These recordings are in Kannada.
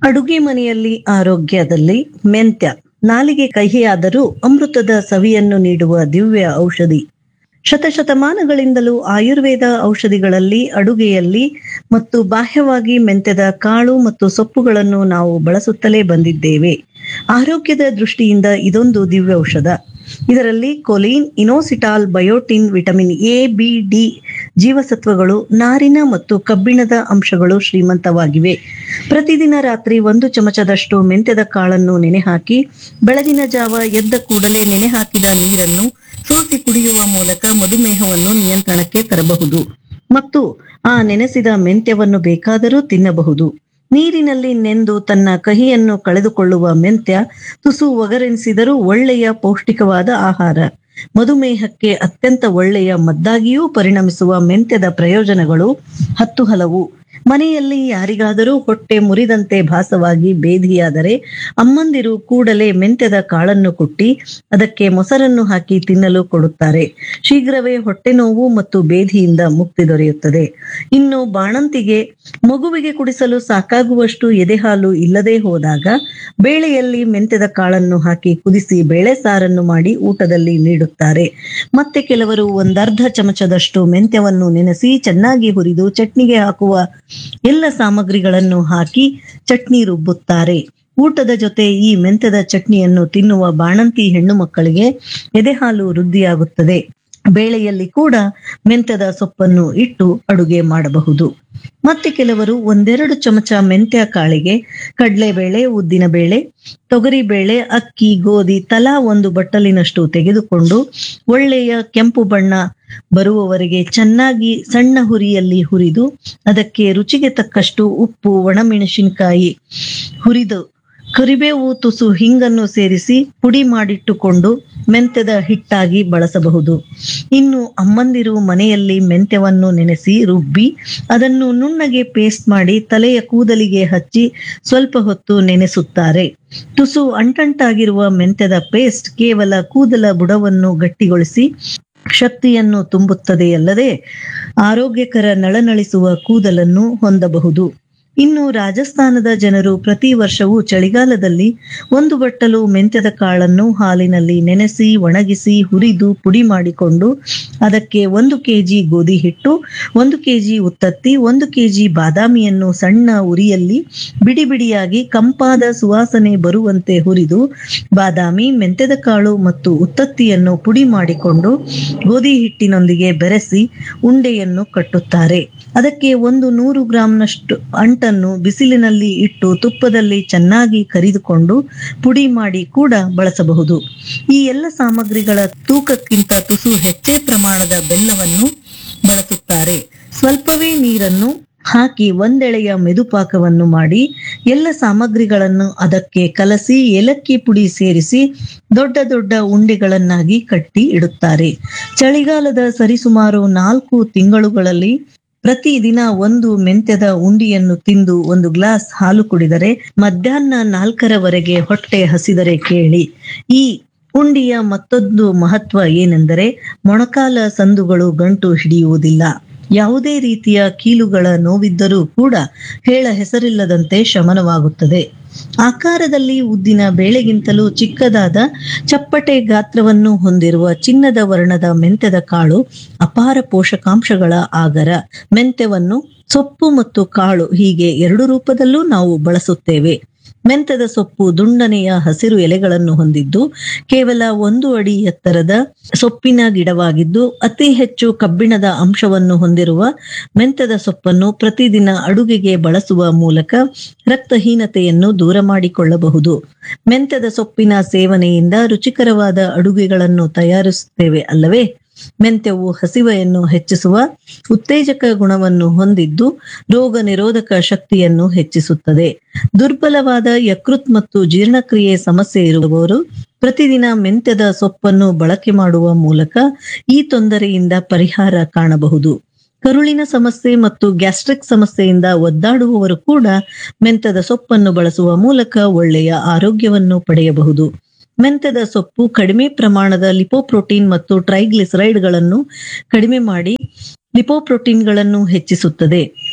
ಅಡುಗೆ ಮನೆಯಲ್ಲಿ ಆರೋಗ್ಯದಲ್ಲಿ ಮೆಂತ್ಯ ನಾಲಿಗೆ ಕಹಿಯಾದರೂ ಅಮೃತದ ಸವಿಯನ್ನು ನೀಡುವ ದಿವ್ಯ ಔಷಧಿ ಶತಶತಮಾನಗಳಿಂದಲೂ ಆಯುರ್ವೇದ ಔಷಧಿಗಳಲ್ಲಿ ಅಡುಗೆಯಲ್ಲಿ ಮತ್ತು ಬಾಹ್ಯವಾಗಿ ಮೆಂತ್ಯದ ಕಾಳು ಮತ್ತು ಸೊಪ್ಪುಗಳನ್ನು ನಾವು ಬಳಸುತ್ತಲೇ ಬಂದಿದ್ದೇವೆ ಆರೋಗ್ಯದ ದೃಷ್ಟಿಯಿಂದ ಇದೊಂದು ದಿವ್ಯ ಔಷಧ ಇದರಲ್ಲಿ choline inositol biotin vitamin A B D ಜೀವಸತ್ವಗಳು ನಾರಿನ ಮತ್ತು ಕಬ್ಬಿಣದ ಅಂಶಗಳು ಶ್ರೀಮಂತವಾಗಿವೆ ಪ್ರತಿದಿನ ರಾತ್ರಿ ಒಂದು ಚಮಚದಷ್ಟು ಮೆಂತ್ಯದ ಕಾಳನ್ನು ನೆನೆ ಹಾಕಿ ಬೆಳಗಿನ ಜಾವ ಎದ್ದ ಕೂಡಲೇ ನೆನೆ ಹಾಕಿದ ನೀರನ್ನು ಸೋಸಿ ಕುಡಿಯುವ ಮೂಲಕ ಮಧುಮೇಹವನ್ನು ನಿಯಂತ್ರಣಕ್ಕೆ ತರಬಹುದು ಮತ್ತು ಆ ನೆನೆಸಿದ ಮೆಂತ್ಯವನ್ನು ಬೇಕಾದರೂ ತಿನ್ನಬಹುದು ನೀರಿನಲ್ಲಿ ನೆಂದು ತನ್ನ ಕಹಿಯನ್ನು ಕಳೆದುಕೊಳ್ಳುವ ಮೆಂತ್ಯ ತುಸು ಒಗರೆನಿಸಿದರೂ ಒಳ್ಳೆಯ ಪೌಷ್ಟಿಕವಾದ ಆಹಾರ ಮಧುಮೇಹಕ್ಕೆ ಅತ್ಯಂತ ಒಳ್ಳೆಯ ಮದ್ದಾಗಿಯೂ ಪರಿಣಮಿಸುವ ಮೆಂತ್ಯದ ಪ್ರಯೋಜನಗಳು ಹತ್ತು ಹಲವು ಮನೆಯಲ್ಲಿ ಯಾರಿಗಾದರೂ ಹೊಟ್ಟೆ ಮುರಿದಂತೆ ಭಾಸವಾಗಿ ಬೇಧಿಯಾದರೆ ಅಮ್ಮಂದಿರು ಕೂಡಲೇ ಮೆಂತ್ಯದ ಕಾಳನ್ನು ಕುಟ್ಟಿ ಅದಕ್ಕೆ ಮೊಸರನ್ನು ಹಾಕಿ ತಿನ್ನಲು ಕೊಡುತ್ತಾರೆ ಶೀಘ್ರವೇ ಹೊಟ್ಟೆ ನೋವು ಮತ್ತು ಬೇಧಿಯಿಂದ ಮುಕ್ತಿ ದೊರೆಯುತ್ತದೆ ಇನ್ನು ಬಾಣಂತಿಗೆ ಮಗುವಿಗೆ ಕುಡಿಸಲು ಸಾಕಾಗುವಷ್ಟು ಎದೆಹಾಲು ಇಲ್ಲದೆ ಹೋದಾಗ ಬೇಳೆಯಲ್ಲಿ ಮೆಂತ್ಯದ ಕಾಳನ್ನು ಹಾಕಿ ಕುದಿಸಿ ಬೇಳೆ ಸಾರನ್ನು ಮಾಡಿ ಊಟದಲ್ಲಿ ನೀಡುತ್ತಾರೆ ಮತ್ತೆ ಕೆಲವರು ಒಂದರ್ಧ ಚಮಚದಷ್ಟು ಮೆಂತ್ಯವನ್ನು ನೆನೆಸಿ ಚೆನ್ನಾಗಿ ಹುರಿದು ಚಟ್ನಿಗೆ ಹಾಕುವ ಎಲ್ಲ ಸಾಮಗ್ರಿಗಳನ್ನು ಹಾಕಿ ಚಟ್ನಿ ರುಬ್ಬುತ್ತಾರೆ ಊಟದ ಜೊತೆ ಈ ಮೆಂತ್ಯದ ಚಟ್ನಿಯನ್ನು ತಿನ್ನುವ ಬಾಣಂತಿ ಹೆಣ್ಣು ಮಕ್ಕಳಿಗೆ ಎದೆಹಾಲು ವೃದ್ಧಿಯಾಗುತ್ತದೆ ಬೇಳೆಯಲ್ಲಿ ಕೂಡ ಮೆಂತ್ಯದ ಸೊಪ್ಪನ್ನು ಇಟ್ಟು ಅಡುಗೆ ಮಾಡಬಹುದು ಮತ್ತೆ ಕೆಲವರು ಒಂದೆರಡು ಚಮಚ ಮೆಂತ್ಯ ಕಾಳಿಗೆ ಕಡಲೆಬೇಳೆ ಉದ್ದಿನಬೇಳೆ ತೊಗರಿಬೇಳೆ ಅಕ್ಕಿ ಗೋಧಿ ತಲಾ ಒಂದು ಬಟ್ಟಲಿನಷ್ಟು ತೆಗೆದುಕೊಂಡು ಒಳ್ಳೆಯ ಕೆಂಪು ಬಣ್ಣ ಬರುವವರೆಗೆ ಚೆನ್ನಾಗಿ ಸಣ್ಣ ಹುರಿಯಲ್ಲಿ ಹುರಿದು ಅದಕ್ಕೆ ರುಚಿಗೆ ತಕ್ಕಷ್ಟು ಉಪ್ಪು ಒಣಮೆಣಸಿನಕಾಯಿ ಹುರಿದು ಕರಿಬೇವು ತುಸು ಹಿಂಗನ್ನು ಸೇರಿಸಿ ಪುಡಿ ಮಾಡಿಟ್ಟುಕೊಂಡು ಮೆಂತ್ಯದ ಹಿಟ್ಟಾಗಿ ಬಳಸಬಹುದು ಇನ್ನು ಅಮ್ಮಂದಿರು ಮನೆಯಲ್ಲಿ ಮೆಂತ್ಯವನ್ನು ನೆನೆಸಿ ರುಬ್ಬಿ ಅದನ್ನು ನುಣ್ಣಗೆ ಪೇಸ್ಟ್ ಮಾಡಿ ತಲೆಯ ಕೂದಲಿಗೆ ಹಚ್ಚಿ ಸ್ವಲ್ಪ ಹೊತ್ತು ನೆನೆಸುತ್ತಾರೆ ತುಸು ಅಂಟಂಟಾಗಿರುವ ಮೆಂತ್ಯದ ಪೇಸ್ಟ್ ಕೇವಲ ಕೂದಲ ಬುಡವನ್ನು ಗಟ್ಟಿಗೊಳಿಸಿ ಶಕ್ತಿಯನ್ನು ತುಂಬುತ್ತದೆಯಲ್ಲದೆ ಆರೋಗ್ಯಕರ ನಳನಳಿಸುವ ಕೂದಲನ್ನು ಹೊಂದಬಹುದು ಇನ್ನು ರಾಜಸ್ಥಾನದ ಜನರು ಪ್ರತಿ ವರ್ಷವೂ ಚಳಿಗಾಲದಲ್ಲಿ ಒಂದು ಬಟ್ಟಲು ಮೆಂತ್ಯದ ಕಾಳನ್ನು ಹಾಲಿನಲ್ಲಿ ನೆನೆಸಿ ಒಣಗಿಸಿ ಹುರಿದು ಪುಡಿ ಮಾಡಿಕೊಂಡು ಅದಕ್ಕೆ ಒಂದು ಕೆಜಿ ಗೋಧಿ ಹಿಟ್ಟು ಒಂದು ಕೆಜಿ ಉತ್ತತ್ತಿ ಒಂದು ಕೆಜಿ ಬಾದಾಮಿಯನ್ನು ಸಣ್ಣ ಉರಿಯಲ್ಲಿ ಬಿಡಿ ಬಿಡಿಯಾಗಿ ಕಂಪಾದ ಸುವಾಸನೆ ಬರುವಂತೆ ಹುರಿದು ಬಾದಾಮಿ ಮೆಂತ್ಯದ ಕಾಳು ಮತ್ತು ಉತ್ತತ್ತಿಯನ್ನು ಪುಡಿ ಮಾಡಿಕೊಂಡು ಗೋಧಿ ಹಿಟ್ಟಿನೊಂದಿಗೆ ಬೆರೆಸಿ ಉಂಡೆಯನ್ನು ಕಟ್ಟುತ್ತಾರೆ ಅದಕ್ಕೆ ಒಂದು ನೂರು ಗ್ರಾಂನಷ್ಟು ಅಂಟನ್ನು ಬಿಸಿಲಿನಲ್ಲಿ ಇಟ್ಟು ತುಪ್ಪದಲ್ಲಿ ಚೆನ್ನಾಗಿ ಕರಿದುಕೊಂಡು ಪುಡಿ ಮಾಡಿ ಕೂಡ ಬಳಸಬಹುದು ಈ ಎಲ್ಲ ಸಾಮಗ್ರಿಗಳ ತೂಕಕ್ಕಿಂತ ತುಸು ಹೆಚ್ಚೇ ಪ್ರಮಾಣದ ಬೆಲ್ಲವನ್ನು ಬಳಸುತ್ತಾರೆ ಸ್ವಲ್ಪವೇ ನೀರನ್ನು ಹಾಕಿ ಒಂದೆಳೆಯ ಮೆದುಪಾಕವನ್ನು ಮಾಡಿ ಎಲ್ಲ ಸಾಮಗ್ರಿಗಳನ್ನು ಅದಕ್ಕೆ ಕಲಸಿ ಏಲಕ್ಕಿ ಪುಡಿ ಸೇರಿಸಿ ದೊಡ್ಡ ದೊಡ್ಡ ಉಂಡೆಗಳನ್ನಾಗಿ ಕಟ್ಟಿ ಇಡುತ್ತಾರೆ ಚಳಿಗಾಲದ ಸರಿಸುಮಾರು ನಾಲ್ಕು ತಿಂಗಳುಗಳಲ್ಲಿ ಪ್ರತಿದಿನ ಒಂದು ಮೆಂತ್ಯದ ಉಂಡಿಯನ್ನು ತಿಂದು ಒಂದು ಗ್ಲಾಸ್ ಹಾಲು ಕುಡಿದರೆ ಮಧ್ಯಾಹ್ನ ನಾಲ್ಕರವರೆಗೆ ಹೊಟ್ಟೆ ಹಸಿದರೆ ಕೇಳಿ ಈ ಉಂಡಿಯ ಮತ್ತೊಂದು ಮಹತ್ವ ಏನೆಂದರೆ ಮೊಣಕಾಲ ಸಂದುಗಳು ಗಂಟು ಹಿಡಿಯುವುದಿಲ್ಲ ಯಾವುದೇ ರೀತಿಯ ಕೀಲುಗಳ ನೋವಿದ್ದರೂ ಕೂಡ ಹೇಳ ಹೆಸರಿಲ್ಲದಂತೆ ಶಮನವಾಗುತ್ತದೆ ಆಕಾರದಲ್ಲಿ ಉದ್ದಿನ ಬೇಳೆಗಿಂತಲೂ ಚಿಕ್ಕದಾದ ಚಪ್ಪಟೆ ಗಾತ್ರವನ್ನು ಹೊಂದಿರುವ ಚಿನ್ನದ ವರ್ಣದ ಮೆಂತ್ಯದ ಕಾಳು ಅಪಾರ ಪೋಷಕಾಂಶಗಳ ಆಗರ ಮೆಂತ್ಯವನ್ನು ಸೊಪ್ಪು ಮತ್ತು ಕಾಳು ಹೀಗೆ ಎರಡು ರೂಪದಲ್ಲೂ ನಾವು ಬಳಸುತ್ತೇವೆ ಮೆಂತ್ಯದ ಸೊಪ್ಪು ದುಂಡನೆಯ ಹಸಿರು ಎಲೆಗಳನ್ನು ಹೊಂದಿದ್ದು ಕೇವಲ ಒಂದು ಅಡಿ ಎತ್ತರದ ಸೊಪ್ಪಿನ ಗಿಡವಾಗಿದ್ದು ಅತಿ ಹೆಚ್ಚು ಕಬ್ಬಿಣದ ಅಂಶವನ್ನು ಹೊಂದಿರುವ ಮೆಂತ್ಯದ ಸೊಪ್ಪನ್ನು ಪ್ರತಿದಿನ ಅಡುಗೆಗೆ ಬಳಸುವ ಮೂಲಕ ರಕ್ತಹೀನತೆಯನ್ನು ದೂರ ಮಾಡಿಕೊಳ್ಳಬಹುದು ಮೆಂತ್ಯದ ಸೊಪ್ಪಿನ ಸೇವನೆಯಿಂದ ರುಚಿಕರವಾದ ಅಡುಗೆಗಳನ್ನು ತಯಾರಿಸುತ್ತೇವೆ ಅಲ್ಲವೇ ಮೆಂತ್ಯವು ಹಸಿವೆಯನ್ನು ಹೆಚ್ಚಿಸುವ ಉತ್ತೇಜಕ ಗುಣವನ್ನು ಹೊಂದಿದ್ದು ರೋಗ ನಿರೋಧಕ ಶಕ್ತಿಯನ್ನು ಹೆಚ್ಚಿಸುತ್ತದೆ ದುರ್ಬಲವಾದ ಯಕೃತ್ ಮತ್ತು ಜೀರ್ಣಕ್ರಿಯೆ ಸಮಸ್ಯೆ ಇರುವವರು ಪ್ರತಿದಿನ ಮೆಂತ್ಯದ ಸೊಪ್ಪನ್ನು ಬಳಕೆ ಮಾಡುವ ಮೂಲಕ ಈ ತೊಂದರೆಯಿಂದ ಪರಿಹಾರ ಕಾಣಬಹುದು ಕರುಳಿನ ಸಮಸ್ಯೆ ಮತ್ತು ಗ್ಯಾಸ್ಟ್ರಿಕ್ ಸಮಸ್ಯೆಯಿಂದ ಒದ್ದಾಡುವವರು ಕೂಡ ಮೆಂತ್ಯದ ಸೊಪ್ಪನ್ನು ಬಳಸುವ ಮೂಲಕ ಒಳ್ಳೆಯ ಆರೋಗ್ಯವನ್ನು ಪಡೆಯಬಹುದು ಮೆಂತ್ಯದ ಸೊಪ್ಪು ಕಡಿಮೆ ಪ್ರಮಾಣದ ಲಿಪೋಪ್ರೋಟೀನ್ ಮತ್ತು ಟ್ರೈಗ್ಲಿಸರೈಡ್ಗಳನ್ನು ಕಡಿಮೆ ಮಾಡಿ ಲಿಪೋಪ್ರೋಟೀನ್ಗಳನ್ನು ಹೆಚ್ಚಿಸುತ್ತದೆ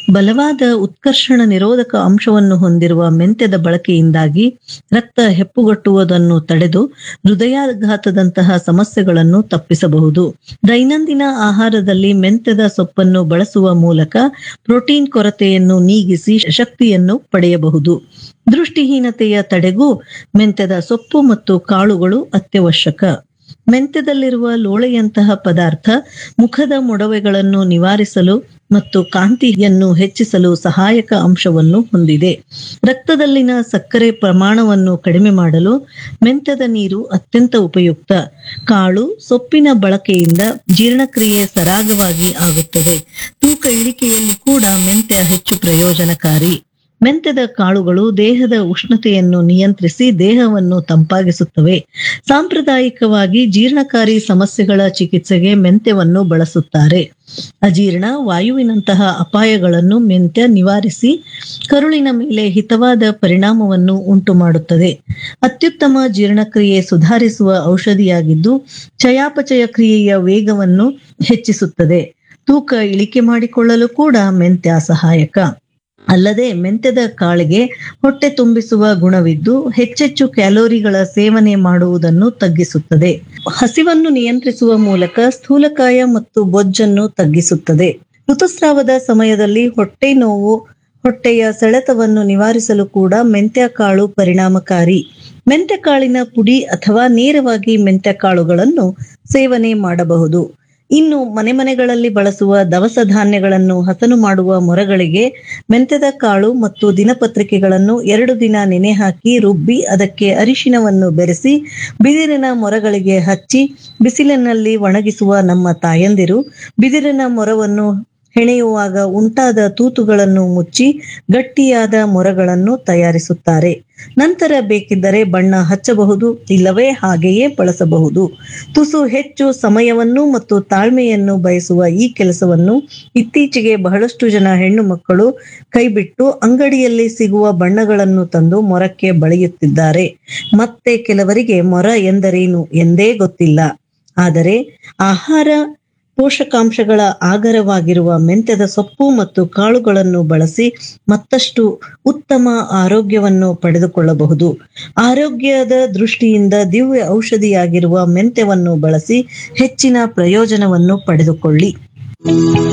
ಬಲವಾದ ಉತ್ಕರ್ಷಣ ನಿರೋಧಕ ಅಂಶವನ್ನು ಹೊಂದಿರುವ ಮೆಂತ್ಯದ ಬಳಕೆಯಿಂದಾಗಿ ರಕ್ತ ಹೆಪ್ಪುಗಟ್ಟುವುದನ್ನು ತಡೆದು ಹೃದಯಾಘಾತದಂತಹ ಸಮಸ್ಯೆಗಳನ್ನು ತಪ್ಪಿಸಬಹುದು ದೈನಂದಿನ ಆಹಾರದಲ್ಲಿ ಮೆಂತ್ಯದ ಸೊಪ್ಪನ್ನು ಬಳಸುವ ಮೂಲಕ ಪ್ರೋಟೀನ್ ಕೊರತೆಯನ್ನು ನೀಗಿಸಿ ಶಕ್ತಿಯನ್ನು ಪಡೆಯಬಹುದು ದೃಷ್ಟಿಹೀನತೆಯ ತಡೆಗೂ ಮೆಂತ್ಯದ ಸೊಪ್ಪು ಮತ್ತು ಕಾಳುಗಳು ಅತ್ಯವಶ್ಯಕ ಮೆಂತ್ಯದಲ್ಲಿರುವ ಲೋಳೆಯಂತಹ ಪದಾರ್ಥ ಮುಖದ ಮೊಡವೆಗಳನ್ನು ನಿವಾರಿಸಲು ಮತ್ತು ಕಾಂತಿಯನ್ನು ಹೆಚ್ಚಿಸಲು ಸಹಾಯಕ ಅಂಶವನ್ನು ಹೊಂದಿದೆ ರಕ್ತದಲ್ಲಿನ ಸಕ್ಕರೆ ಪ್ರಮಾಣವನ್ನು ಕಡಿಮೆ ಮಾಡಲು ಮೆಂತ್ಯದ ನೀರು ಅತ್ಯಂತ ಉಪಯುಕ್ತ ಕಾಳು ಸೊಪ್ಪಿನ ಬಳಕೆಯಿಂದ ಜೀರ್ಣಕ್ರಿಯೆ ಸರಾಗವಾಗಿ ಆಗುತ್ತದೆ ತೂಕ ಇಳಿಕೆಯಲ್ಲಿ ಕೂಡ ಮೆಂತ್ಯ ಹೆಚ್ಚು ಪ್ರಯೋಜನಕಾರಿ ಮೆಂತ್ಯದ ಕಾಳುಗಳು ದೇಹದ ಉಷ್ಣತೆಯನ್ನು ನಿಯಂತ್ರಿಸಿ ದೇಹವನ್ನು ತಂಪಾಗಿಸುತ್ತವೆ ಸಾಂಪ್ರದಾಯಿಕವಾಗಿ ಜೀರ್ಣಕಾರಿ ಸಮಸ್ಯೆಗಳ ಚಿಕಿತ್ಸೆಗೆ ಮೆಂತ್ಯವನ್ನು ಬಳಸುತ್ತಾರೆ ಅಜೀರ್ಣ ವಾಯುವಿನಂತಹ ಅಪಾಯಗಳನ್ನು ಮೆಂತ್ಯ ನಿವಾರಿಸಿ ಕರುಳಿನ ಮೇಲೆ ಹಿತವಾದ ಪರಿಣಾಮವನ್ನು ಉಂಟು ಮಾಡುತ್ತದೆ ಅತ್ಯುತ್ತಮ ಜೀರ್ಣಕ್ರಿಯೆ ಸುಧಾರಿಸುವ ಔಷಧಿಯಾಗಿದ್ದು ಚಯಾಪಚಯ ಕ್ರಿಯೆಯ ವೇಗವನ್ನು ಹೆಚ್ಚಿಸುತ್ತದೆ ತೂಕ ಇಳಿಕೆ ಮಾಡಿಕೊಳ್ಳಲು ಕೂಡ ಮೆಂತ್ಯ ಸಹಾಯಕ ಅಲ್ಲದೆ ಮೆಂತ್ಯದ ಕಾಳಿಗೆ ಹೊಟ್ಟೆ ತುಂಬಿಸುವ ಗುಣವಿದ್ದು ಹೆಚ್ಚೆಚ್ಚು ಕ್ಯಾಲೋರಿಗಳ ಸೇವನೆ ಮಾಡುವುದನ್ನು ತಗ್ಗಿಸುತ್ತದೆ ಹಸಿವನ್ನು ನಿಯಂತ್ರಿಸುವ ಮೂಲಕ ಸ್ಥೂಲಕಾಯ ಮತ್ತು ಬೊಜ್ಜನ್ನು ತಗ್ಗಿಸುತ್ತದೆ ಋತುಸ್ರಾವದ ಸಮಯದಲ್ಲಿ ಹೊಟ್ಟೆ ನೋವು ಹೊಟ್ಟೆಯ ಸೆಳೆತವನ್ನು ನಿವಾರಿಸಲು ಕೂಡ ಮೆಂತ್ಯ ಕಾಳು ಪರಿಣಾಮಕಾರಿ ಮೆಂತ್ಯ ಕಾಳಿನ ಪುಡಿ ಅಥವಾ ನೇರವಾಗಿ ಮೆಂತ್ಯ ಕಾಳುಗಳನ್ನು ಸೇವನೆ ಮಾಡಬಹುದು ಇನ್ನು ಮನೆ ಮನೆಗಳಲ್ಲಿ ಬಳಸುವ ದವಸ ಧಾನ್ಯಗಳನ್ನು ಹಸನು ಮಾಡುವ ಮೊರಗಳಿಗೆ ಮೆಂತ್ಯದ ಕಾಳು ಮತ್ತು ದಿನಪತ್ರಿಕೆಗಳನ್ನು ಎರಡು ದಿನ ನೆನೆ ಹಾಕಿ ರುಬ್ಬಿ ಅದಕ್ಕೆ ಅರಿಶಿನವನ್ನು ಬೆರೆಸಿ ಬಿದಿರಿನ ಮೊರಗಳಿಗೆ ಹಚ್ಚಿ ಬಿಸಿಲಿನಲ್ಲಿ ಒಣಗಿಸುವ ನಮ್ಮ ತಾಯಂದಿರು ಬಿದಿರಿನ ಮೊರವನ್ನು ಹೆಣೆಯುವಾಗ ಉಂಟಾದ ತೂತುಗಳನ್ನು ಮುಚ್ಚಿ ಗಟ್ಟಿಯಾದ ಮೊರಗಳನ್ನು ತಯಾರಿಸುತ್ತಾರೆ ನಂತರ ಬೇಕಿದ್ದರೆ ಬಣ್ಣ ಹಚ್ಚಬಹುದು ಇಲ್ಲವೇ ಹಾಗೆಯೇ ಬಳಸಬಹುದು ತುಸು ಹೆಚ್ಚು ಸಮಯವನ್ನು ಮತ್ತು ತಾಳ್ಮೆಯನ್ನು ಬಯಸುವ ಈ ಕೆಲಸವನ್ನು ಇತ್ತೀಚೆಗೆ ಬಹಳಷ್ಟು ಜನ ಹೆಣ್ಣು ಮಕ್ಕಳು ಕೈಬಿಟ್ಟು ಅಂಗಡಿಯಲ್ಲಿ ಸಿಗುವ ಬಣ್ಣಗಳನ್ನು ತಂದು ಮೊರಕ್ಕೆ ಬಳಿಯುತ್ತಿದ್ದಾರೆ ಮತ್ತೆ ಕೆಲವರಿಗೆ ಮೊರ ಎಂದರೇನು ಎಂದೇ ಗೊತ್ತಿಲ್ಲ ಆದರೆ ಆಹಾರ ಪೋಷಕಾಂಶಗಳ ಆಗರವಾಗಿರುವ ಮೆಂತ್ಯದ ಸೊಪ್ಪು ಮತ್ತು ಕಾಳುಗಳನ್ನು ಬಳಸಿ ಮತ್ತಷ್ಟು ಉತ್ತಮ ಆರೋಗ್ಯವನ್ನು ಪಡೆದುಕೊಳ್ಳಬಹುದು ಆರೋಗ್ಯದ ದೃಷ್ಟಿಯಿಂದ ದಿವ್ಯ ಔಷಧಿಯಾಗಿರುವ ಮೆಂತ್ಯವನ್ನು ಬಳಸಿ ಹೆಚ್ಚಿನ ಪ್ರಯೋಜನವನ್ನು ಪಡೆದುಕೊಳ್ಳಿ